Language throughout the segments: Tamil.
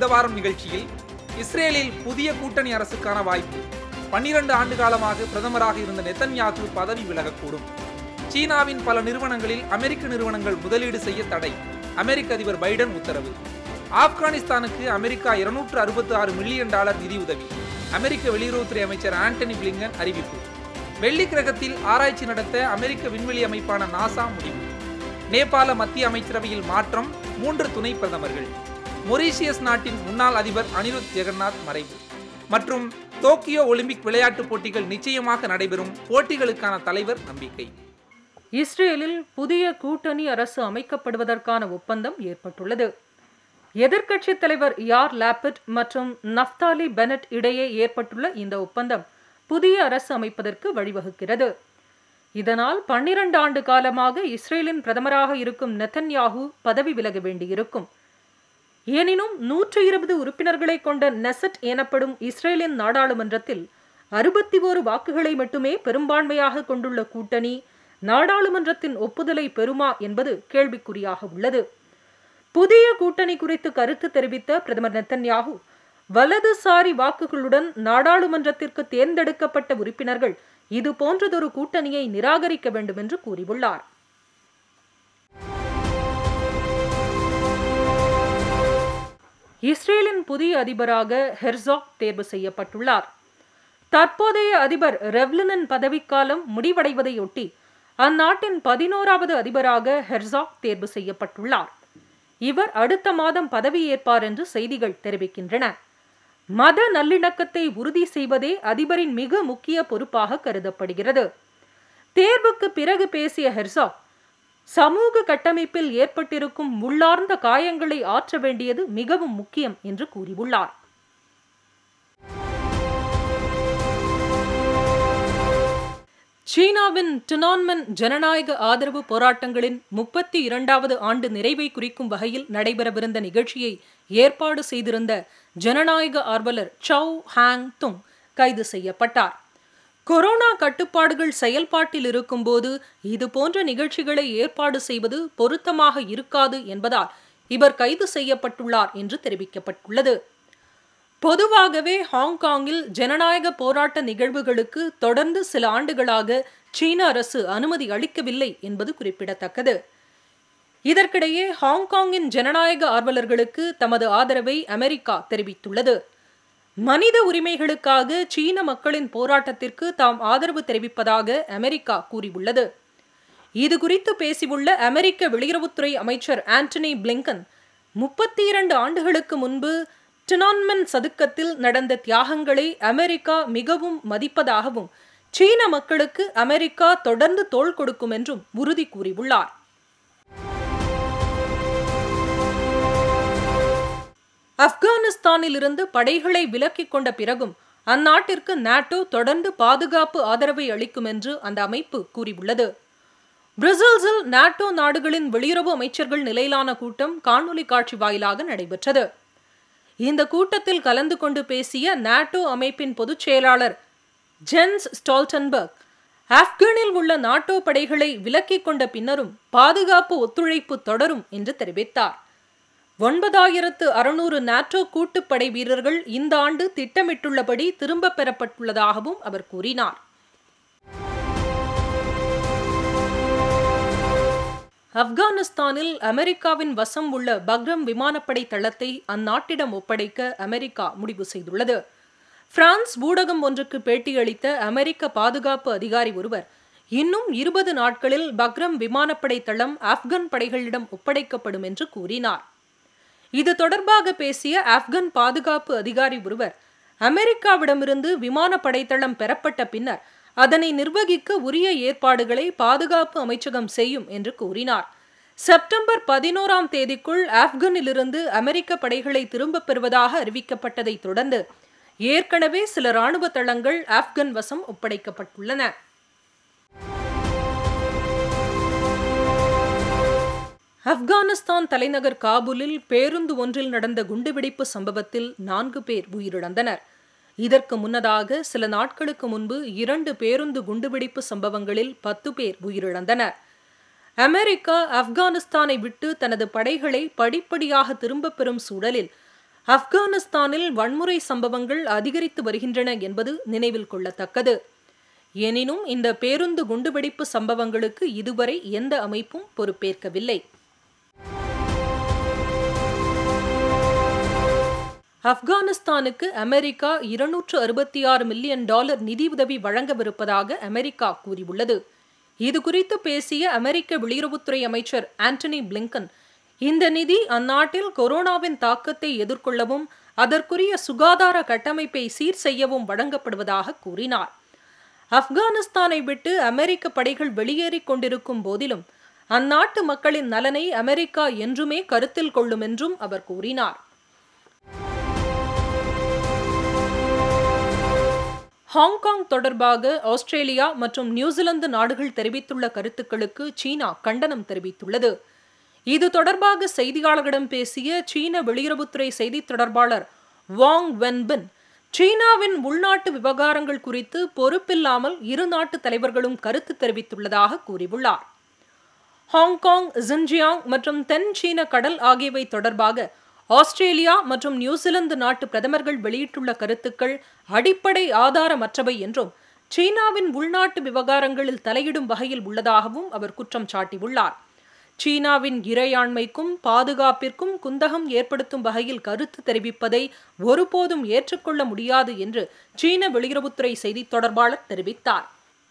இந்த வாரம் நிகழ்ச்சியில் இஸ்ரேலில் புதிய கூட்டணி அரசுக்கான வாய்ப்பு பன்னிரண்டு ஆண்டு காலமாக பிரதமராக இருந்த நெத்தன்யாகு பதவி விலகக்கூடும் சீனாவின் பல நிறுவனங்களில் அமெரிக்க நிறுவனங்கள் முதலீடு செய்ய தடை அமெரிக்க அதிபர் பைடன் உத்தரவு ஆப்கானிஸ்தானுக்கு அமெரிக்கா இருநூற்று அறுபத்தி ஆறு மில்லியன் டாலர் நிதியுதவி அமெரிக்க வெளியுறவுத்துறை அமைச்சர் ஆண்டனி பிளிங்கன் அறிவிப்பு வெள்ளி கிரகத்தில் ஆராய்ச்சி நடத்த அமெரிக்க விண்வெளி அமைப்பான நாசா முடிவு நேபாள மத்திய அமைச்சரவையில் மாற்றம் மூன்று துணை பிரதமர்கள் மொரீஷியஸ் நாட்டின் முன்னாள் அதிபர் அனிருத் ஜெகநாத் மறைவு மற்றும் டோக்கியோ ஒலிம்பிக் விளையாட்டுப் போட்டிகள் நிச்சயமாக நடைபெறும் போட்டிகளுக்கான தலைவர் நம்பிக்கை இஸ்ரேலில் புதிய கூட்டணி அரசு அமைக்கப்படுவதற்கான ஒப்பந்தம் ஏற்பட்டுள்ளது எதிர்க்கட்சித் தலைவர் யார் லாபிட் மற்றும் நஃப்தாலி பெனட் இடையே ஏற்பட்டுள்ள இந்த ஒப்பந்தம் புதிய அரசு அமைப்பதற்கு வழிவகுக்கிறது இதனால் பன்னிரண்டு ஆண்டு காலமாக இஸ்ரேலின் பிரதமராக இருக்கும் நெத்தன்யாகு பதவி விலக வேண்டியிருக்கும் எனினும் நூற்று இருபது உறுப்பினர்களை கொண்ட நெசட் எனப்படும் இஸ்ரேலின் நாடாளுமன்றத்தில் அறுபத்தி ஓரு வாக்குகளை மட்டுமே பெரும்பான்மையாக கொண்டுள்ள கூட்டணி நாடாளுமன்றத்தின் ஒப்புதலை பெறுமா என்பது கேள்விக்குறியாக உள்ளது புதிய கூட்டணி குறித்து கருத்து தெரிவித்த பிரதமர் நெத்தன்யாகு வலதுசாரி வாக்குகளுடன் நாடாளுமன்றத்திற்கு தேர்ந்தெடுக்கப்பட்ட உறுப்பினர்கள் இது போன்றதொரு கூட்டணியை நிராகரிக்க வேண்டும் என்று கூறியுள்ளார் இஸ்ரேலின் புதிய அதிபராக ஹெர்சாக் தேர்வு செய்யப்பட்டுள்ளார் தற்போதைய அதிபர் ரெவ்லினின் பதவிக்காலம் முடிவடைவதையொட்டி அந்நாட்டின் பதினோராவது அதிபராக ஹெர்சாக் தேர்வு செய்யப்பட்டுள்ளார் இவர் அடுத்த மாதம் பதவியேற்பார் என்று செய்திகள் தெரிவிக்கின்றன மத நல்லிணக்கத்தை உறுதி செய்வதே அதிபரின் மிக முக்கிய பொறுப்பாக கருதப்படுகிறது தேர்வுக்கு பிறகு பேசிய ஹெர்சாக் சமூக கட்டமைப்பில் ஏற்பட்டிருக்கும் உள்ளார்ந்த காயங்களை ஆற்ற வேண்டியது மிகவும் முக்கியம் என்று கூறியுள்ளார் சீனாவின் டினான்மென் ஜனநாயக ஆதரவு போராட்டங்களின் முப்பத்தி இரண்டாவது ஆண்டு நிறைவை குறிக்கும் வகையில் நடைபெறவிருந்த நிகழ்ச்சியை ஏற்பாடு செய்திருந்த ஜனநாயக ஆர்வலர் சவ் ஹாங் துங் கைது செய்யப்பட்டார் கொரோனா கட்டுப்பாடுகள் செயல்பாட்டில் இருக்கும்போது இது போன்ற நிகழ்ச்சிகளை ஏற்பாடு செய்வது பொருத்தமாக இருக்காது என்பதால் இவர் கைது செய்யப்பட்டுள்ளார் என்று தெரிவிக்கப்பட்டுள்ளது பொதுவாகவே ஹாங்காங்கில் ஜனநாயக போராட்ட நிகழ்வுகளுக்கு தொடர்ந்து சில ஆண்டுகளாக சீன அரசு அனுமதி அளிக்கவில்லை என்பது குறிப்பிடத்தக்கது இதற்கிடையே ஹாங்காங்கின் ஜனநாயக ஆர்வலர்களுக்கு தமது ஆதரவை அமெரிக்கா தெரிவித்துள்ளது மனித உரிமைகளுக்காக சீன மக்களின் போராட்டத்திற்கு தாம் ஆதரவு தெரிவிப்பதாக அமெரிக்கா கூறியுள்ளது இது குறித்து பேசியுள்ள அமெரிக்க வெளியுறவுத்துறை அமைச்சர் ஆண்டனி பிளிங்கன் முப்பத்தி இரண்டு ஆண்டுகளுக்கு முன்பு டினான்மென் சதுக்கத்தில் நடந்த தியாகங்களை அமெரிக்கா மிகவும் மதிப்பதாகவும் சீன மக்களுக்கு அமெரிக்கா தொடர்ந்து தோள் கொடுக்கும் என்றும் உறுதி கூறியுள்ளார் ஆப்கானிஸ்தானில் இருந்து படைகளை விலக்கிக் கொண்ட பிறகும் அந்நாட்டிற்கு நாட்டோ தொடர்ந்து பாதுகாப்பு ஆதரவை அளிக்கும் என்று அந்த அமைப்பு கூறியுள்ளது பிரசல்ஸில் நாட்டோ நாடுகளின் வெளியுறவு அமைச்சர்கள் நிலையிலான கூட்டம் காணொலி காட்சி வாயிலாக நடைபெற்றது இந்த கூட்டத்தில் கலந்து கொண்டு பேசிய நாட்டோ அமைப்பின் பொதுச் செயலாளர் ஜென்ஸ் ஸ்டால்டன்பர்க் ஆப்கானில் உள்ள நாட்டோ படைகளை விலக்கிக் கொண்ட பின்னரும் பாதுகாப்பு ஒத்துழைப்பு தொடரும் என்று தெரிவித்தார் ஒன்பதாயிரத்து அறுநூறு நாட்டோ கூட்டுப்படை வீரர்கள் இந்த ஆண்டு திட்டமிட்டுள்ளபடி திரும்பப் பெறப்பட்டுள்ளதாகவும் அவர் கூறினார் ஆப்கானிஸ்தானில் அமெரிக்காவின் வசம் உள்ள பக்ரம் விமானப்படை தளத்தை அந்நாட்டிடம் ஒப்படைக்க அமெரிக்கா முடிவு செய்துள்ளது பிரான்ஸ் ஊடகம் ஒன்றுக்கு பேட்டியளித்த அமெரிக்க பாதுகாப்பு அதிகாரி ஒருவர் இன்னும் இருபது நாட்களில் பக்ரம் விமானப்படை தளம் ஆப்கான் படைகளிடம் ஒப்படைக்கப்படும் என்று கூறினார் இது தொடர்பாக பேசிய ஆப்கான் பாதுகாப்பு அதிகாரி ஒருவர் அமெரிக்காவிடமிருந்து விமான படைத்தளம் பெறப்பட்ட பின்னர் அதனை நிர்வகிக்க உரிய ஏற்பாடுகளை பாதுகாப்பு அமைச்சகம் செய்யும் என்று கூறினார் செப்டம்பர் பதினோராம் தேதிக்குள் ஆப்கானிலிருந்து அமெரிக்க படைகளை திரும்பப் பெறுவதாக அறிவிக்கப்பட்டதை தொடர்ந்து ஏற்கனவே சில ராணுவ தளங்கள் ஆப்கன் வசம் ஒப்படைக்கப்பட்டுள்ளன ஆப்கானிஸ்தான் தலைநகர் காபூலில் பேருந்து ஒன்றில் நடந்த குண்டுவெடிப்பு சம்பவத்தில் நான்கு பேர் உயிரிழந்தனர் இதற்கு முன்னதாக சில நாட்களுக்கு முன்பு இரண்டு பேருந்து குண்டுவெடிப்பு சம்பவங்களில் பத்து பேர் உயிரிழந்தனர் அமெரிக்கா ஆப்கானிஸ்தானை விட்டு தனது படைகளை படிப்படியாக திரும்பப் பெறும் சூழலில் ஆப்கானிஸ்தானில் வன்முறை சம்பவங்கள் அதிகரித்து வருகின்றன என்பது நினைவில் கொள்ளத்தக்கது எனினும் இந்த பேருந்து குண்டுவெடிப்பு சம்பவங்களுக்கு இதுவரை எந்த அமைப்பும் பொறுப்பேற்கவில்லை ஆப்கானிஸ்தானுக்கு அமெரிக்கா இருநூற்று அறுபத்தி ஆறு மில்லியன் டாலர் நிதியுதவி வழங்கவிருப்பதாக அமெரிக்கா கூறியுள்ளது இது குறித்து பேசிய அமெரிக்க வெளியுறவுத்துறை அமைச்சர் ஆண்டனி பிளிங்கன் இந்த நிதி அந்நாட்டில் கொரோனாவின் தாக்கத்தை எதிர்கொள்ளவும் அதற்குரிய சுகாதார கட்டமைப்பை சீர் செய்யவும் வழங்கப்படுவதாக கூறினார் ஆப்கானிஸ்தானை விட்டு அமெரிக்க படைகள் வெளியேறிக் கொண்டிருக்கும் போதிலும் அந்நாட்டு மக்களின் நலனை அமெரிக்கா என்றுமே கருத்தில் கொள்ளும் என்றும் அவர் கூறினார் ஹாங்காங் தொடர்பாக ஆஸ்திரேலியா மற்றும் நியூசிலாந்து நாடுகள் தெரிவித்துள்ள கருத்துக்களுக்கு சீனா கண்டனம் தெரிவித்துள்ளது இது தொடர்பாக செய்தியாளர்களிடம் பேசிய சீன வெளியுறவுத்துறை செய்தித் தொடர்பாளர் வாங் வென்பின் சீனாவின் உள்நாட்டு விவகாரங்கள் குறித்து பொறுப்பில்லாமல் இரு நாட்டு தலைவர்களும் கருத்து தெரிவித்துள்ளதாக கூறியுள்ளார் ஹாங்காங் ஜின்ஜியாங் மற்றும் தென் சீன கடல் ஆகியவை தொடர்பாக ஆஸ்திரேலியா மற்றும் நியூசிலாந்து நாட்டு பிரதமர்கள் வெளியிட்டுள்ள கருத்துக்கள் அடிப்படை ஆதாரமற்றவை என்றும் சீனாவின் உள்நாட்டு விவகாரங்களில் தலையிடும் வகையில் உள்ளதாகவும் அவர் குற்றம் சாட்டியுள்ளார் சீனாவின் இறையாண்மைக்கும் பாதுகாப்பிற்கும் குந்தகம் ஏற்படுத்தும் வகையில் கருத்து தெரிவிப்பதை ஒருபோதும் ஏற்றுக்கொள்ள முடியாது என்று சீன வெளியுறவுத்துறை செய்தித் தொடர்பாளர் தெரிவித்தார்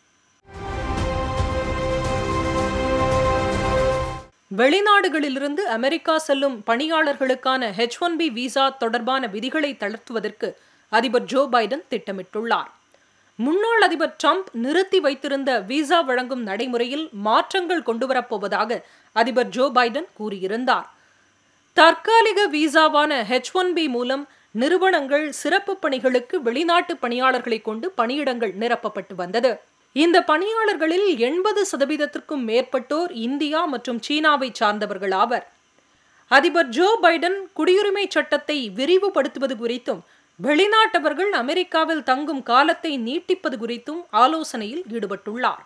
வெளிநாடுகளிலிருந்து அமெரிக்கா செல்லும் பணியாளர்களுக்கான ஹெச் ஒன் பி விசா தொடர்பான விதிகளை தளர்த்துவதற்கு அதிபர் ஜோ பைடன் திட்டமிட்டுள்ளார் முன்னாள் அதிபர் ட்ரம்ப் நிறுத்தி வைத்திருந்த விசா வழங்கும் நடைமுறையில் மாற்றங்கள் கொண்டுவரப்போவதாக அதிபர் ஜோ பைடன் கூறியிருந்தார் தற்காலிக விசாவான ஹெச் ஒன் பி மூலம் நிறுவனங்கள் சிறப்பு பணிகளுக்கு வெளிநாட்டு பணியாளர்களை கொண்டு பணியிடங்கள் நிரப்பப்பட்டு வந்தது இந்த பணியாளர்களில் எண்பது சதவீதத்திற்கும் மேற்பட்டோர் இந்தியா மற்றும் சீனாவை சார்ந்தவர்கள் ஆவர் அதிபர் ஜோ பைடன் குடியுரிமை சட்டத்தை விரிவுபடுத்துவது குறித்தும் வெளிநாட்டவர்கள் அமெரிக்காவில் தங்கும் காலத்தை நீட்டிப்பது குறித்தும் ஆலோசனையில் ஈடுபட்டுள்ளார்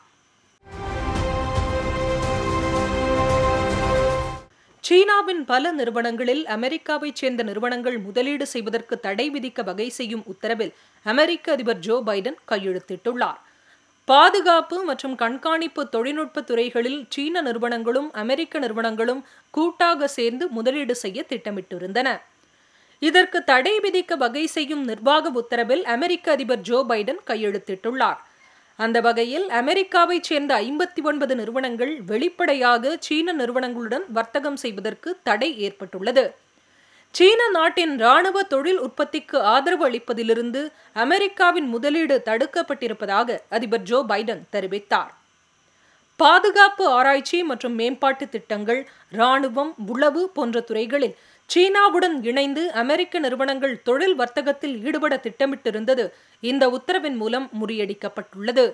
சீனாவின் பல நிறுவனங்களில் அமெரிக்காவைச் சேர்ந்த நிறுவனங்கள் முதலீடு செய்வதற்கு தடை விதிக்க வகை செய்யும் உத்தரவில் அமெரிக்க அதிபர் ஜோ பைடன் கையெழுத்திட்டுள்ளார் பாதுகாப்பு மற்றும் கண்காணிப்பு தொழில்நுட்ப துறைகளில் சீன நிறுவனங்களும் அமெரிக்க நிறுவனங்களும் கூட்டாக சேர்ந்து முதலீடு செய்ய திட்டமிட்டிருந்தன இதற்கு தடை விதிக்க வகை செய்யும் நிர்வாக உத்தரவில் அமெரிக்க அதிபர் ஜோ பைடன் கையெழுத்திட்டுள்ளார் அந்த வகையில் அமெரிக்காவைச் சேர்ந்த ஐம்பத்தி ஒன்பது நிறுவனங்கள் வெளிப்படையாக சீன நிறுவனங்களுடன் வர்த்தகம் செய்வதற்கு தடை ஏற்பட்டுள்ளது சீன நாட்டின் ராணுவ தொழில் உற்பத்திக்கு ஆதரவு அளிப்பதிலிருந்து அமெரிக்காவின் முதலீடு தடுக்கப்பட்டிருப்பதாக அதிபர் ஜோ பைடன் தெரிவித்தார் பாதுகாப்பு ஆராய்ச்சி மற்றும் மேம்பாட்டு திட்டங்கள் ராணுவம் உளவு போன்ற துறைகளில் சீனாவுடன் இணைந்து அமெரிக்க நிறுவனங்கள் தொழில் வர்த்தகத்தில் ஈடுபட திட்டமிட்டிருந்தது இந்த உத்தரவின் மூலம் முறியடிக்கப்பட்டுள்ளது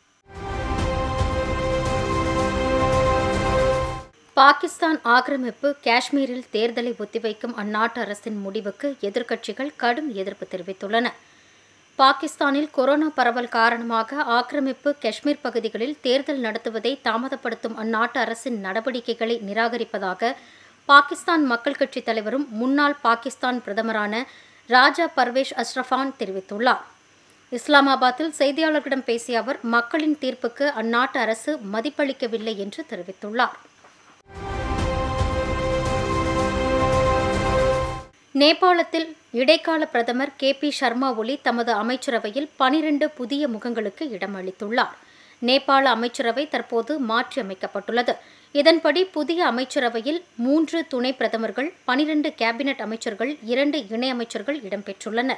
பாகிஸ்தான் ஆக்கிரமிப்பு காஷ்மீரில் தேர்தலை ஒத்திவைக்கும் அந்நாட்டு அரசின் முடிவுக்கு எதிர்க்கட்சிகள் கடும் எதிர்ப்பு தெரிவித்துள்ளன பாகிஸ்தானில் கொரோனா பரவல் காரணமாக ஆக்கிரமிப்பு காஷ்மீர் பகுதிகளில் தேர்தல் நடத்துவதை தாமதப்படுத்தும் அந்நாட்டு அரசின் நடவடிக்கைகளை நிராகரிப்பதாக பாகிஸ்தான் மக்கள் கட்சி தலைவரும் முன்னாள் பாகிஸ்தான் பிரதமரான ராஜா பர்வேஷ் அஷ்ரஃபான் தெரிவித்துள்ளார் இஸ்லாமாபாத்தில் செய்தியாளர்களிடம் பேசிய அவர் மக்களின் தீர்ப்புக்கு அந்நாட்டு அரசு மதிப்பளிக்கவில்லை என்று தெரிவித்துள்ளார் நேபாளத்தில் இடைக்கால பிரதமர் கே பி சர்மா ஒலி தமது அமைச்சரவையில் பனிரெண்டு புதிய முகங்களுக்கு இடமளித்துள்ளார் நேபாள அமைச்சரவை தற்போது மாற்றியமைக்கப்பட்டுள்ளது இதன்படி புதிய அமைச்சரவையில் மூன்று துணை பிரதமர்கள் பனிரெண்டு கேபினெட் அமைச்சர்கள் இரண்டு இணையமைச்சர்கள் இடம்பெற்றுள்ளனர்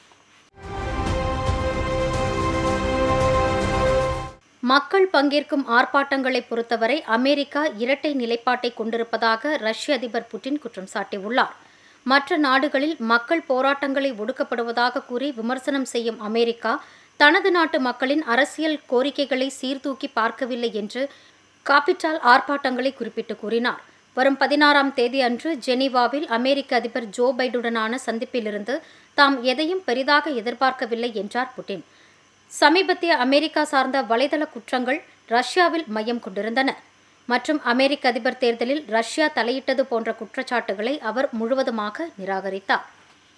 மக்கள் பங்கேற்கும் ஆர்ப்பாட்டங்களை பொறுத்தவரை அமெரிக்கா இரட்டை நிலைப்பாட்டை கொண்டிருப்பதாக ரஷ்ய அதிபர் புட்டின் குற்றம் சாட்டியுள்ளார் மற்ற நாடுகளில் மக்கள் போராட்டங்களை ஒடுக்கப்படுவதாக கூறி விமர்சனம் செய்யும் அமெரிக்கா தனது நாட்டு மக்களின் அரசியல் கோரிக்கைகளை சீர்தூக்கி பார்க்கவில்லை என்று காபிட்டால் ஆர்ப்பாட்டங்களை குறிப்பிட்டு கூறினார் வரும் பதினாறாம் தேதி அன்று ஜெனீவாவில் அமெரிக்க அதிபர் ஜோ பைடுடனான சந்திப்பிலிருந்து தாம் எதையும் பெரிதாக எதிர்பார்க்கவில்லை என்றார் புட்டின் சமீபத்திய அமெரிக்கா சார்ந்த வலைதள குற்றங்கள் ரஷ்யாவில் மையம் கொண்டிருந்தன மற்றும் அமெரிக்க அதிபர் தேர்தலில் ரஷ்யா தலையிட்டது போன்ற குற்றச்சாட்டுகளை அவர் முழுவதுமாக நிராகரித்தார்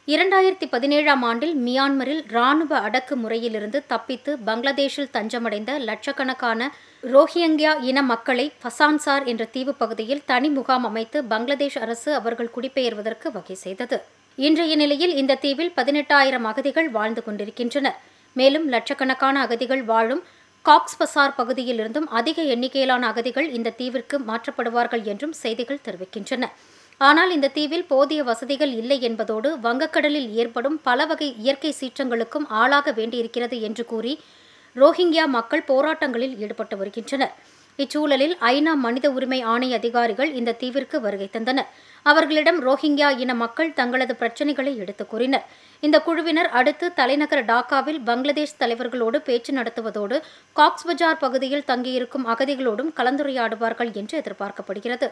இரண்டாயிரத்தி பதினேழாம் ஆண்டில் மியான்மரில் ராணுவ அடக்குமுறையிலிருந்து தப்பித்து பங்களாதேஷில் தஞ்சமடைந்த லட்சக்கணக்கான ரோஹியங்கியா இன மக்களை பசான்சார் என்ற தீவு பகுதியில் தனி முகாம் அமைத்து பங்களாதேஷ் அரசு அவர்கள் குடிபெயர்வதற்கு வகை செய்தது இன்றைய நிலையில் இந்த தீவில் பதினெட்டாயிரம் அகதிகள் வாழ்ந்து கொண்டிருக்கின்றனர் மேலும் லட்சக்கணக்கான அகதிகள் வாழும் காக்ஸ் பசார் பகுதியில் இருந்தும் அதிக எண்ணிக்கையிலான அகதிகள் இந்த தீவிற்கு மாற்றப்படுவார்கள் என்றும் செய்திகள் தெரிவிக்கின்றன ஆனால் இந்த தீவில் போதிய வசதிகள் இல்லை என்பதோடு வங்கக்கடலில் ஏற்படும் பல வகை இயற்கை சீற்றங்களுக்கும் ஆளாக வேண்டியிருக்கிறது என்று கூறி ரோஹிங்கியா மக்கள் போராட்டங்களில் ஈடுபட்டு வருகின்றனர் இச்சூழலில் ஐநா மனித உரிமை ஆணைய அதிகாரிகள் இந்த தீவிற்கு வருகை தந்தனர் அவர்களிடம் ரோஹிங்கியா இன மக்கள் தங்களது பிரச்சினைகளை எடுத்துக் கூறினர் இந்த குழுவினர் அடுத்து தலைநகர் டாக்காவில் பங்களாதேஷ் தலைவர்களோடு பேச்சு நடத்துவதோடு காக்ஸ் பஜார் பகுதியில் தங்கியிருக்கும் அகதிகளோடும் கலந்துரையாடுவார்கள் என்று எதிர்பார்க்கப்படுகிறது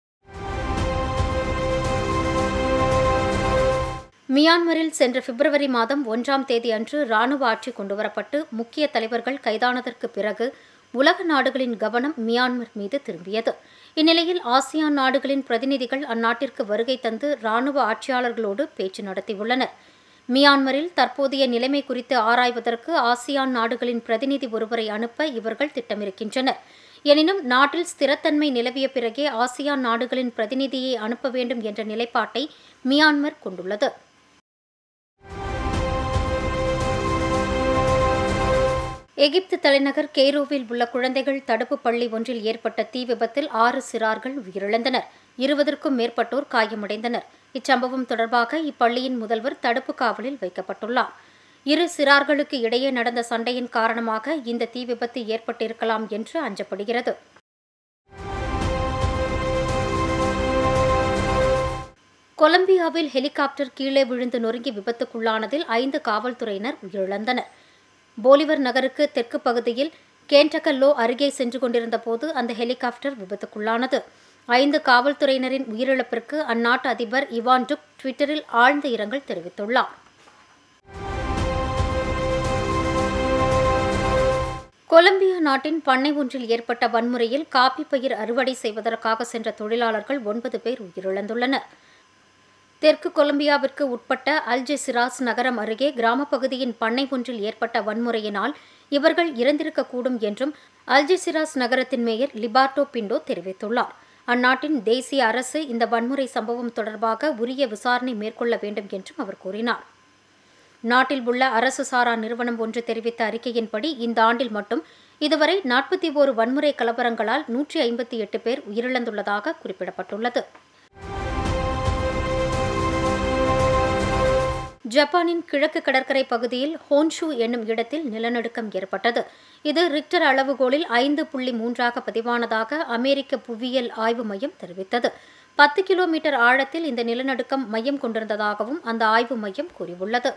மியான்மரில் சென்ற பிப்ரவரி மாதம் ஒன்றாம் தேதி அன்று ராணுவ ஆட்சி கொண்டுவரப்பட்டு முக்கிய தலைவர்கள் கைதானதற்கு பிறகு உலக நாடுகளின் கவனம் மியான்மர் மீது திரும்பியது இந்நிலையில் ஆசியான் நாடுகளின் பிரதிநிதிகள் அந்நாட்டிற்கு வருகை தந்து ராணுவ ஆட்சியாளர்களோடு பேச்சு நடத்தியுள்ளனர் மியான்மரில் தற்போதைய நிலைமை குறித்து ஆராய்வதற்கு ஆசியான் நாடுகளின் பிரதிநிதி ஒருவரை அனுப்ப இவர்கள் திட்டமிருக்கின்றனர் எனினும் நாட்டில் ஸ்திரத்தன்மை நிலவிய பிறகே ஆசியான் நாடுகளின் பிரதிநிதியை அனுப்ப வேண்டும் என்ற நிலைப்பாட்டை மியான்மர் கொண்டுள்ளது எகிப்து தலைநகர் கெய்ரோவில் உள்ள குழந்தைகள் தடுப்பு பள்ளி ஒன்றில் ஏற்பட்ட தீ விபத்தில் ஆறு சிறார்கள் உயிரிழந்தனர் இருபதற்கும் மேற்பட்டோர் காயமடைந்தனர் இச்சம்பவம் தொடர்பாக இப்பள்ளியின் முதல்வர் தடுப்பு காவலில் வைக்கப்பட்டுள்ளார் இரு சிறார்களுக்கு இடையே நடந்த சண்டையின் காரணமாக இந்த தீ விபத்து ஏற்பட்டிருக்கலாம் என்று அஞ்சப்படுகிறது கொலம்பியாவில் ஹெலிகாப்டர் கீழே விழுந்து நொறுங்கி விபத்துக்குள்ளானதில் ஐந்து காவல்துறையினர் உயிரிழந்தனர் போலிவர் நகருக்கு தெற்கு பகுதியில் கேண்டகல்லோ அருகே சென்று கொண்டிருந்த போது அந்த ஹெலிகாப்டர் விபத்துக்குள்ளானது ஐந்து காவல்துறையினரின் உயிரிழப்பிற்கு அந்நாட்டு அதிபர் இவான் டுக் ட்விட்டரில் ஆழ்ந்த இரங்கல் தெரிவித்துள்ளார் கொலம்பியா நாட்டின் பண்ணை ஒன்றில் ஏற்பட்ட வன்முறையில் காப்பி பயிர் அறுவடை செய்வதற்காக சென்ற தொழிலாளர்கள் ஒன்பது பேர் உயிரிழந்துள்ளனர் தெற்கு கொலம்பியாவிற்கு உட்பட்ட அல்ஜெசிராஸ் நகரம் அருகே கிராமப் பகுதியின் பண்ணை ஒன்றில் ஏற்பட்ட வன்முறையினால் இவர்கள் இறந்திருக்கக்கூடும் என்றும் அல்ஜெசிராஸ் நகரத்தின் மேயர் லிபார்டோ பிண்டோ தெரிவித்துள்ளார் அந்நாட்டின் தேசிய அரசு இந்த வன்முறை சம்பவம் தொடர்பாக உரிய விசாரணை மேற்கொள்ள வேண்டும் என்றும் அவர் கூறினார் நாட்டில் உள்ள அரசு சாரா நிறுவனம் ஒன்று தெரிவித்த அறிக்கையின்படி இந்த ஆண்டில் மட்டும் இதுவரை நாற்பத்தி ஓரு வன்முறை கலவரங்களால் நூற்றி ஐம்பத்தி எட்டு பேர் உயிரிழந்துள்ளதாக குறிப்பிடப்பட்டுள்ளது ஜப்பானின் கிழக்கு கடற்கரை பகுதியில் ஹோன்ஷு என்னும் இடத்தில் நிலநடுக்கம் ஏற்பட்டது இது ரிக்டர் அளவுகோலில் ஐந்து புள்ளி மூன்றாக பதிவானதாக அமெரிக்க புவியியல் ஆய்வு மையம் தெரிவித்தது பத்து கிலோமீட்டர் ஆழத்தில் இந்த நிலநடுக்கம் மையம் கொண்டிருந்ததாகவும் அந்த ஆய்வு மையம் கூறியுள்ளது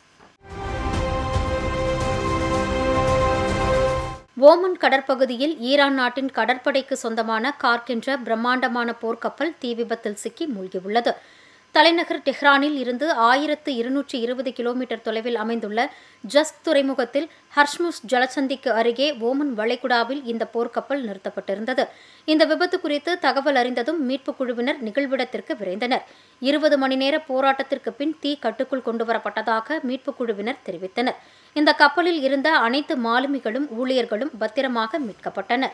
ஓமன் கடற்பகுதியில் ஈரான் நாட்டின் கடற்படைக்கு சொந்தமான கார்க் என்ற பிரம்மாண்டமான போர்க்கப்பல் தீ விபத்தில் சிக்கி மூழ்கியுள்ளது தலைநகர் டெஹ்ரானில் இருந்து ஆயிரத்து இருநூற்றி இருபது கிலோமீட்டர் தொலைவில் அமைந்துள்ள ஜஸ்க் துறைமுகத்தில் ஹர்ஷ்முஸ் ஜலசந்திக்கு அருகே ஓமன் வளைகுடாவில் இந்த போர்க்கப்பல் நிறுத்தப்பட்டிருந்தது இந்த விபத்து குறித்து தகவல் அறிந்ததும் மீட்புக் குழுவினர் நிகழ்விடத்திற்கு விரைந்தனர் இருபது மணி நேர போராட்டத்திற்கு பின் தீ கட்டுக்குள் கொண்டுவரப்பட்டதாக மீட்புக் குழுவினர் தெரிவித்தனர் இந்த கப்பலில் இருந்த அனைத்து மாலுமிகளும் ஊழியர்களும் பத்திரமாக மீட்கப்பட்டனர்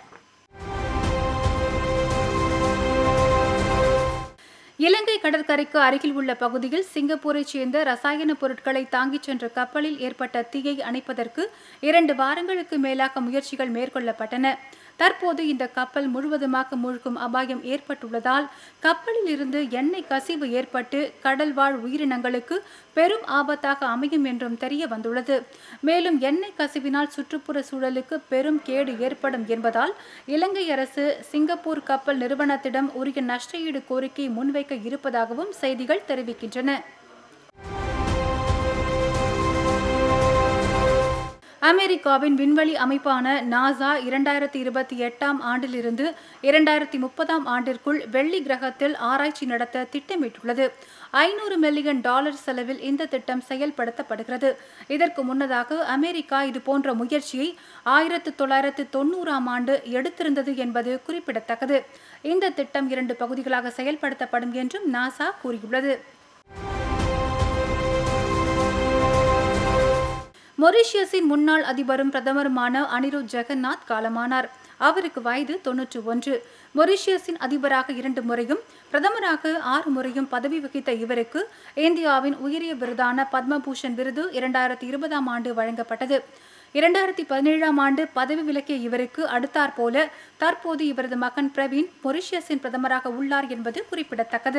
இலங்கை கடற்கரைக்கு அருகில் உள்ள பகுதியில் சிங்கப்பூரைச் சேர்ந்த ரசாயன பொருட்களை தாங்கிச் சென்ற கப்பலில் ஏற்பட்ட தீயை அணைப்பதற்கு இரண்டு வாரங்களுக்கு மேலாக முயற்சிகள் மேற்கொள்ளப்பட்டன தற்போது இந்த கப்பல் முழுவதுமாக மூழ்கும் அபாயம் ஏற்பட்டுள்ளதால் கப்பலில் இருந்து எண்ணெய் கசிவு ஏற்பட்டு கடல்வாழ் உயிரினங்களுக்கு பெரும் ஆபத்தாக அமையும் என்றும் தெரிய வந்துள்ளது மேலும் எண்ணெய் கசிவினால் சுற்றுப்புற சூழலுக்கு பெரும் கேடு ஏற்படும் என்பதால் இலங்கை அரசு சிங்கப்பூர் கப்பல் நிறுவனத்திடம் உரிய நஷ்டஈடு கோரிக்கை முன்வைக்க இருப்பதாகவும் செய்திகள் தெரிவிக்கின்றன அமெரிக்காவின் விண்வெளி அமைப்பான நாசா இரண்டாயிரத்தி இருபத்தி எட்டாம் ஆண்டிலிருந்து இரண்டாயிரத்தி முப்பதாம் ஆண்டிற்குள் வெள்ளி கிரகத்தில் ஆராய்ச்சி நடத்த திட்டமிட்டுள்ளது ஐநூறு மில்லியன் டாலர் செலவில் இந்த திட்டம் செயல்படுத்தப்படுகிறது இதற்கு முன்னதாக அமெரிக்கா இதுபோன்ற முயற்சியை ஆயிரத்து தொள்ளாயிரத்து தொண்ணூறாம் ஆண்டு எடுத்திருந்தது என்பது குறிப்பிடத்தக்கது இந்த திட்டம் இரண்டு பகுதிகளாக செயல்படுத்தப்படும் என்றும் நாசா கூறியுள்ளது மொரிஷியஸின் முன்னாள் அதிபரும் பிரதமருமான அனிருத் ஜெகநாத் காலமானார் அவருக்கு வயது தொன்னூற்று ஒன்று மொரிஷியஸின் அதிபராக இரண்டு முறையும் பிரதமராக ஆறு முறையும் பதவி வகித்த இவருக்கு இந்தியாவின் உயரிய விருதான பத்மபூஷன் விருது இரண்டாயிரத்தி இருபதாம் ஆண்டு வழங்கப்பட்டது இரண்டாயிரத்தி பதினேழாம் ஆண்டு பதவி விலக்கிய இவருக்கு அடுத்தாற் போல தற்போது இவரது மகன் பிரவீன் மொரிஷியஸின் பிரதமராக உள்ளார் என்பது குறிப்பிடத்தக்கது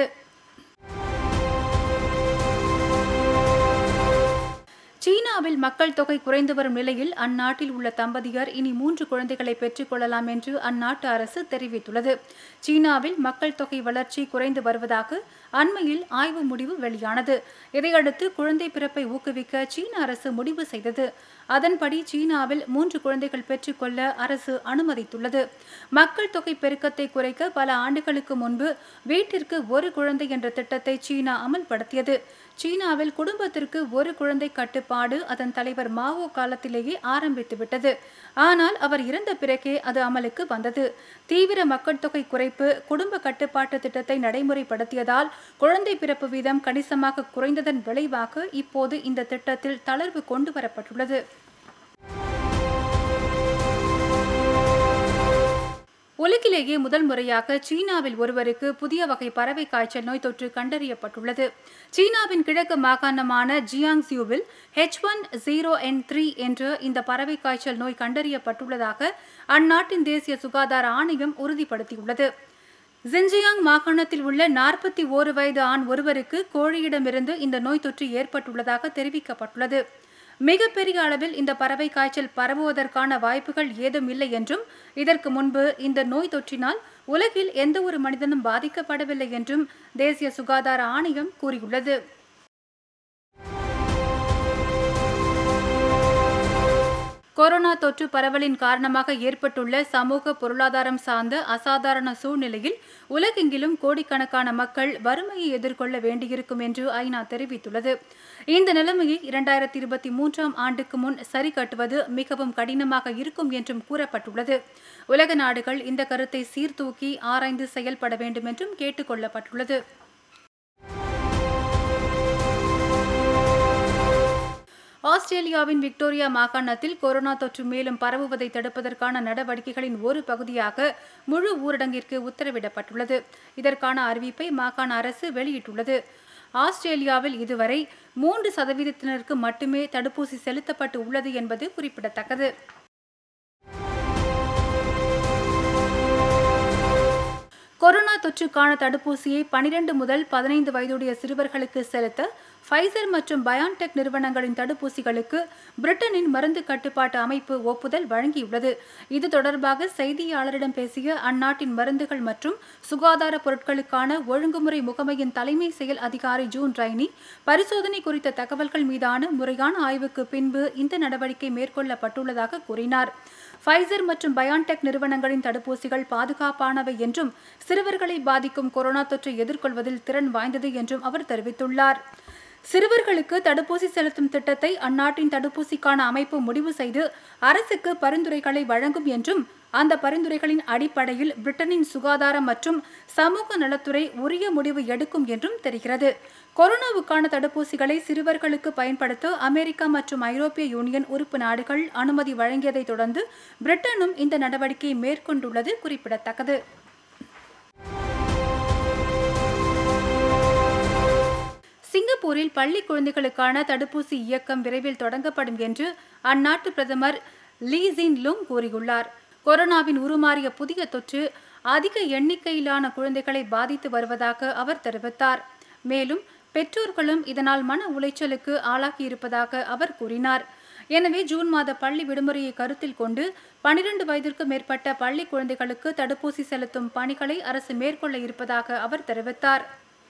சீனாவில் மக்கள் தொகை குறைந்து வரும் நிலையில் அந்நாட்டில் உள்ள தம்பதியர் இனி மூன்று குழந்தைகளை பெற்றுக் கொள்ளலாம் என்று அந்நாட்டு அரசு தெரிவித்துள்ளது சீனாவில் மக்கள் தொகை வளர்ச்சி குறைந்து வருவதாக அண்மையில் ஆய்வு முடிவு வெளியானது இதையடுத்து குழந்தை பிறப்பை ஊக்குவிக்க சீன அரசு முடிவு செய்தது அதன்படி சீனாவில் மூன்று குழந்தைகள் பெற்றுக்கொள்ள அரசு அனுமதித்துள்ளது மக்கள் தொகை பெருக்கத்தை குறைக்க பல ஆண்டுகளுக்கு முன்பு வீட்டிற்கு ஒரு குழந்தை என்ற திட்டத்தை சீனா அமல்படுத்தியது சீனாவில் குடும்பத்திற்கு ஒரு குழந்தை கட்டுப்பாடு அதன் தலைவர் மாவோ காலத்திலேயே ஆரம்பித்து விட்டது ஆனால் அவர் இறந்த பிறகே அது அமலுக்கு வந்தது தீவிர மக்கள் தொகை குறைப்பு குடும்ப கட்டுப்பாட்டு திட்டத்தை நடைமுறைப்படுத்தியதால் குழந்தை பிறப்பு வீதம் கணிசமாக குறைந்ததன் விளைவாக இப்போது இந்த திட்டத்தில் தளர்வு கொண்டு வரப்பட்டுள்ளது உலகிலேயே முதல் முறையாக சீனாவில் ஒருவருக்கு புதிய வகை பறவை காய்ச்சல் நோய் தொற்று கண்டறியப்பட்டுள்ளது சீனாவின் கிழக்கு மாகாணமான ஜியாங்சியூவில் H one zero N three என்ற இந்த பறவை காய்ச்சல் நோய் கண்டறியப்பட்டுள்ளதாக அந்நாட்டின் தேசிய சுகாதார ஆணையம் உறுதிப்படுத்தியுள்ளது ஜின்ஜியாங் மாகாணத்தில் உள்ள நாற்பத்தி ஓரு வயது ஆண் ஒருவருக்கு கோழியிடமிருந்து இந்த நோய் தொற்று ஏற்பட்டுள்ளதாக தெரிவிக்கப்பட்டுள்ளது மிகப்பெரிய அளவில் இந்த பறவை காய்ச்சல் பரவுவதற்கான வாய்ப்புகள் ஏதும் இல்லை என்றும் இதற்கு முன்பு இந்த நோய் தொற்றினால் உலகில் எந்த ஒரு மனிதனும் பாதிக்கப்படவில்லை என்றும் தேசிய சுகாதார ஆணையம் கூறியுள்ளது கொரோனா தொற்று பரவலின் காரணமாக ஏற்பட்டுள்ள சமூக பொருளாதாரம் சார்ந்த அசாதாரண சூழ்நிலையில் உலகெங்கிலும் கோடிக்கணக்கான மக்கள் வறுமையை எதிர்கொள்ள வேண்டியிருக்கும் என்று ஐநா தெரிவித்துள்ளது இந்த நிலைமையை இரண்டாயிரத்தி இருபத்தி மூன்றாம் ஆண்டுக்கு முன் சரி கட்டுவது மிகவும் கடினமாக இருக்கும் என்றும் கூறப்பட்டுள்ளது உலக நாடுகள் இந்த கருத்தை சீர்தூக்கி ஆராய்ந்து செயல்பட வேண்டும் என்றும் கேட்டுக் கொள்ளப்பட்டுள்ளது ஆஸ்திரேலியாவின் விக்டோரியா மாகாணத்தில் கொரோனா தொற்று மேலும் பரவுவதை தடுப்பதற்கான நடவடிக்கைகளின் ஒரு பகுதியாக முழு ஊரடங்கிற்கு உத்தரவிடப்பட்டுள்ளது இதற்கான அறிவிப்பை மாகாண அரசு வெளியிட்டுள்ளது ஆஸ்திரேலியாவில் இதுவரை மூன்று சதவீதத்தினருக்கு மட்டுமே தடுப்பூசி செலுத்தப்பட்டு உள்ளது என்பது குறிப்பிடத்தக்கது கொரோனா தொற்றுக்கான தடுப்பூசியை பனிரெண்டு முதல் பதினைந்து வயதுடைய சிறுவர்களுக்கு செலுத்த ஃபைசர் மற்றும் பயான்டெக் நிறுவனங்களின் தடுப்பூசிகளுக்கு பிரிட்டனின் மருந்து கட்டுப்பாட்டு அமைப்பு ஒப்புதல் வழங்கியுள்ளது இது தொடர்பாக செய்தியாளரிடம் பேசிய அந்நாட்டின் மருந்துகள் மற்றும் சுகாதார பொருட்களுக்கான ஒழுங்குமுறை முகமையின் தலைமை செயல் அதிகாரி ஜூன் ரைனி பரிசோதனை குறித்த தகவல்கள் மீதான முறையான ஆய்வுக்கு பின்பு இந்த நடவடிக்கை மேற்கொள்ளப்பட்டுள்ளதாக கூறினார் ஃபைசர் மற்றும் பயான்டெக் நிறுவனங்களின் தடுப்பூசிகள் பாதுகாப்பானவை என்றும் சிறுவர்களை பாதிக்கும் கொரோனா தொற்றை எதிர்கொள்வதில் திறன் வாய்ந்தது என்றும் அவர் தெரிவித்துள்ளார் சிறுவர்களுக்கு தடுப்பூசி செலுத்தும் திட்டத்தை அந்நாட்டின் தடுப்பூசிக்கான அமைப்பு முடிவு செய்து அரசுக்கு பரிந்துரைகளை வழங்கும் என்றும் அந்த பரிந்துரைகளின் அடிப்படையில் பிரிட்டனின் சுகாதாரம் மற்றும் சமூக நலத்துறை உரிய முடிவு எடுக்கும் என்றும் தெரிகிறது கொரோனாவுக்கான தடுப்பூசிகளை சிறுவர்களுக்கு பயன்படுத்த அமெரிக்கா மற்றும் ஐரோப்பிய யூனியன் உறுப்பு நாடுகள் அனுமதி வழங்கியதை தொடர்ந்து பிரிட்டனும் இந்த நடவடிக்கையை மேற்கொண்டுள்ளது குறிப்பிடத்தக்கது சிங்கப்பூரில் பள்ளி குழந்தைகளுக்கான தடுப்பூசி இயக்கம் விரைவில் தொடங்கப்படும் என்று அந்நாட்டு பிரதமர் லீ ஜின் லுங் கூறியுள்ளார் கொரோனாவின் உருமாறிய புதிய தொற்று அதிக எண்ணிக்கையிலான குழந்தைகளை பாதித்து வருவதாக அவர் தெரிவித்தார் மேலும் பெற்றோர்களும் இதனால் மன உளைச்சலுக்கு ஆளாகியிருப்பதாக அவர் கூறினார் எனவே ஜூன் மாத பள்ளி விடுமுறையை கருத்தில் கொண்டு பனிரெண்டு வயதிற்கு மேற்பட்ட பள்ளி குழந்தைகளுக்கு தடுப்பூசி செலுத்தும் பணிகளை அரசு மேற்கொள்ள இருப்பதாக அவர் தெரிவித்தார்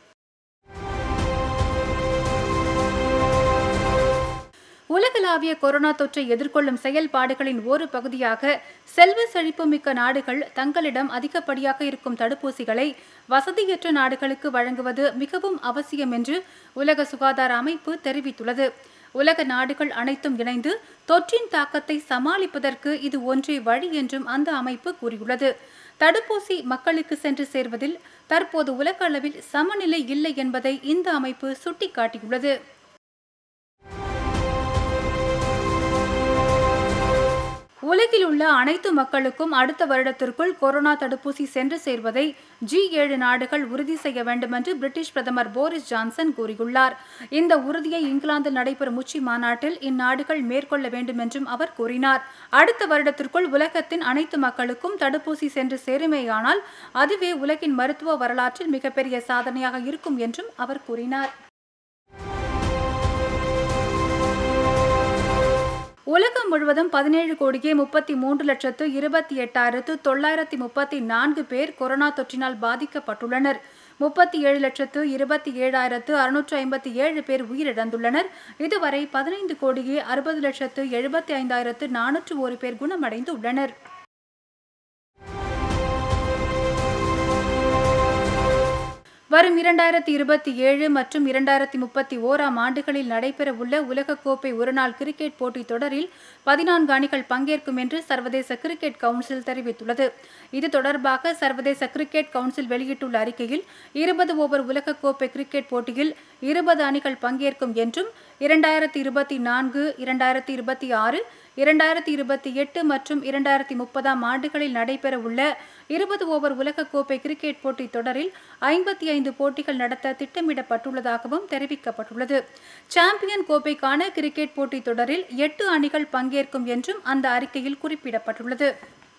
உலகளாவிய கொரோனா தொற்றை எதிர்கொள்ளும் செயல்பாடுகளின் ஒரு பகுதியாக செல்வ செழிப்பு மிக்க நாடுகள் தங்களிடம் அதிகப்படியாக இருக்கும் தடுப்பூசிகளை வசதியற்ற நாடுகளுக்கு வழங்குவது மிகவும் அவசியம் என்று உலக சுகாதார அமைப்பு தெரிவித்துள்ளது உலக நாடுகள் அனைத்தும் இணைந்து தொற்றின் தாக்கத்தை சமாளிப்பதற்கு இது ஒன்றே வழி என்றும் அந்த அமைப்பு கூறியுள்ளது தடுப்பூசி மக்களுக்கு சென்று சேர்வதில் தற்போது உலக அளவில் சமநிலை இல்லை என்பதை இந்த அமைப்பு சுட்டிக்காட்டியுள்ளது உலகில் உள்ள அனைத்து மக்களுக்கும் அடுத்த வருடத்திற்குள் கொரோனா தடுப்பூசி சென்று சேர்வதை ஜி ஏழு நாடுகள் உறுதி செய்ய வேண்டும் என்று பிரிட்டிஷ் பிரதமர் போரிஸ் ஜான்சன் கூறியுள்ளார் இந்த உறுதியை இங்கிலாந்தில் நடைபெறும் உச்சி மாநாட்டில் இந்நாடுகள் மேற்கொள்ள வேண்டும் என்றும் அவர் கூறினார் அடுத்த வருடத்திற்குள் உலகத்தின் அனைத்து மக்களுக்கும் தடுப்பூசி சென்று சேருமேயானால் அதுவே உலகின் மருத்துவ வரலாற்றில் மிகப்பெரிய சாதனையாக இருக்கும் என்றும் அவர் கூறினார் உலகம் முழுவதும் பதினேழு கோடியே முப்பத்தி மூன்று லட்சத்து இருபத்தி எட்டாயிரத்து தொள்ளாயிரத்தி முப்பத்தி நான்கு பேர் கொரோனா தொற்றினால் பாதிக்கப்பட்டுள்ளனர் முப்பத்தி ஏழு லட்சத்து இருபத்தி ஏழாயிரத்து அறுநூற்று ஐம்பத்தி ஏழு பேர் உயிரிழந்துள்ளனர் இதுவரை பதினைந்து கோடியே அறுபது லட்சத்து எழுபத்தி ஐந்தாயிரத்து நானூற்று ஒரு பேர் குணமடைந்து உள்ளனர் வரும் இரண்டாயிரத்தி இருபத்தி ஏழு மற்றும் இரண்டாயிரத்தி முப்பத்தி ஓராம் ஆண்டுகளில் நடைபெறவுள்ள உலகக்கோப்பை ஒருநாள் கிரிக்கெட் போட்டித் தொடரில் பதினான்கு அணிகள் பங்கேற்கும் என்று சர்வதேச கிரிக்கெட் கவுன்சில் தெரிவித்துள்ளது இது தொடர்பாக சர்வதேச கிரிக்கெட் கவுன்சில் வெளியிட்டுள்ள அறிக்கையில் இருபது ஓவர் உலகக்கோப்பை கிரிக்கெட் போட்டியில் இருபது அணிகள் பங்கேற்கும் என்றும் இரண்டாயிரத்தி இருபத்தி நான்கு இரண்டாயிரத்தி இருபத்தி ஆறு இரண்டாயிரத்தி இருபத்தி எட்டு மற்றும் இரண்டாயிரத்தி முப்பதாம் ஆண்டுகளில் நடைபெறவுள்ள இருபது ஓவர் உலகக்கோப்பை கிரிக்கெட் போட்டித் தொடரில் ஐம்பத்தி ஐந்து போட்டிகள் நடத்த திட்டமிடப்பட்டுள்ளதாகவும் தெரிவிக்கப்பட்டுள்ளது சாம்பியன் கோப்பைக்கான கிரிக்கெட் போட்டித் தொடரில் எட்டு அணிகள் பங்கேற்கும் என்றும் அந்த அறிக்கையில் குறிப்பிடப்பட்டுள்ளது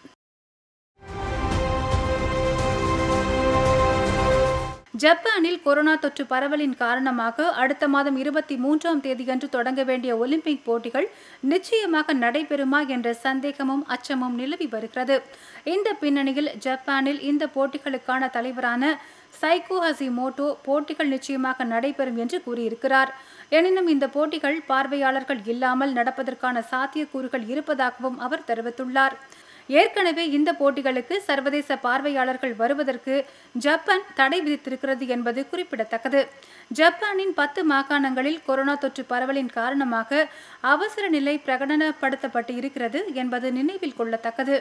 ஜப்பானில் கொரோனா தொற்று பரவலின் காரணமாக அடுத்த மாதம் இருபத்தி மூன்றாம் தேதியன்று தொடங்க வேண்டிய ஒலிம்பிக் போட்டிகள் நிச்சயமாக நடைபெறுமா என்ற சந்தேகமும் அச்சமும் நிலவி வருகிறது இந்த பின்னணியில் ஜப்பானில் இந்த போட்டிகளுக்கான தலைவரான சைகோ ஹசிமோட்டோ போட்டிகள் நிச்சயமாக நடைபெறும் என்று கூறியிருக்கிறார் எனினும் இந்த போட்டிகள் பார்வையாளர்கள் இல்லாமல் நடப்பதற்கான சாத்தியக்கூறுகள் இருப்பதாகவும் அவர் தெரிவித்துள்ளார் ஏற்கனவே இந்த போட்டிகளுக்கு சர்வதேச பார்வையாளர்கள் வருவதற்கு ஜப்பான் தடை விதித்திருக்கிறது என்பது குறிப்பிடத்தக்கது ஜப்பானின் பத்து மாகாணங்களில் கொரோனா தொற்று பரவலின் காரணமாக அவசர நிலை பிரகடனப்படுத்தப்பட்டு இருக்கிறது என்பது நினைவில் கொள்ளத்தக்கது